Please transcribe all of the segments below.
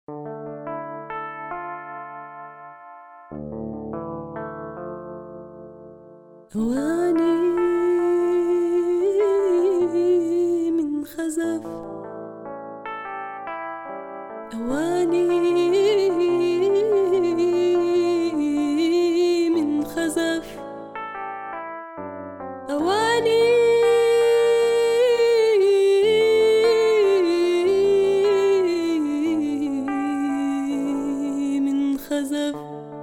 أواني من خزف أواني من خزف أواني من خزف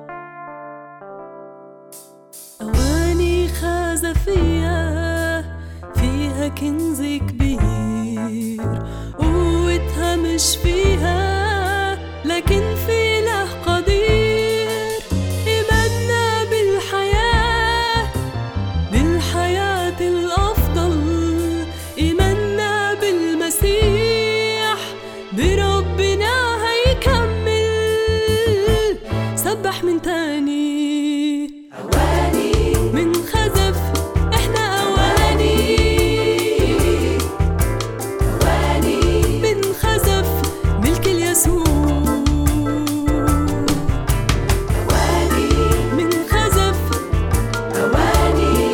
أواني خزفية فيها كنز كبير قوتها مش فيها لكن في له قدير إيماننا بالحياة بالحياة الأفضل إيماننا بالمسيح بربنا هيكمل سبح من تاني أواني من خزف احنا أواني أواني من خزف ملك اليسوع أواني من خزف أواني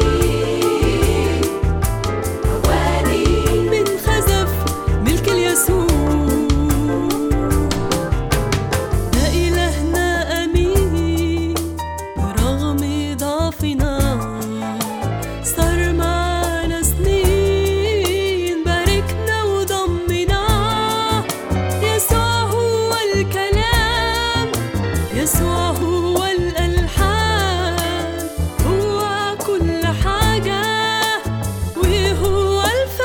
أواني من خزف ملك اليسوع ده إلهنا أمين برغم ضعفنا صار معنا سنين باركنا وضمنا يسوع هو الكلام يسوع هو الألحان هو كل حاجة وهو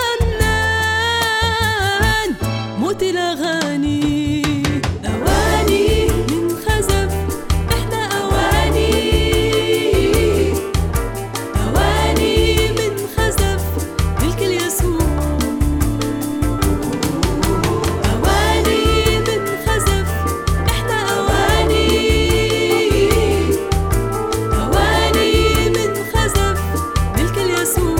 الفنان موت الأغاني أواني من خزف إحنا أواني أواني من خزف ملك اليسوع أواني من خزف إحنا أواني أواني من خزف ملك اليسوع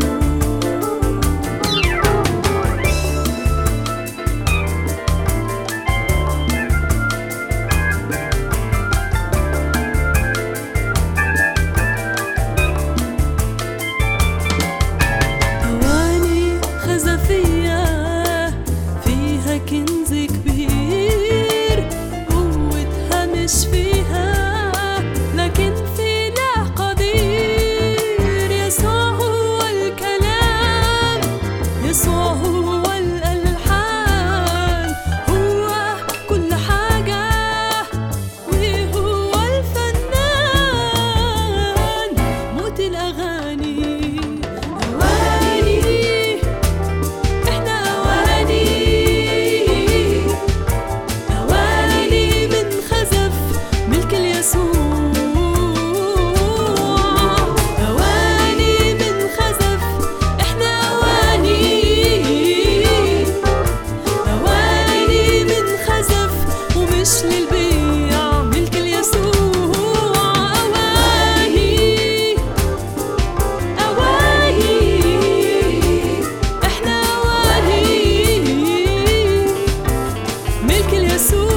أواني خزفية فيها كنز كبير قوتها مش فيها لكن في له قدير يسوع هو الكلام يسوع هو الألحان هو كل حاجة وهو الفنان موت الأغاني أواني إحنا أواني أواني من خزف ملك اليسوع أواني من خزف إحنا أواني أواني من خزف ومش للبيع ملك اليسوع أواني أواني إحنا أواني ملك اليسوع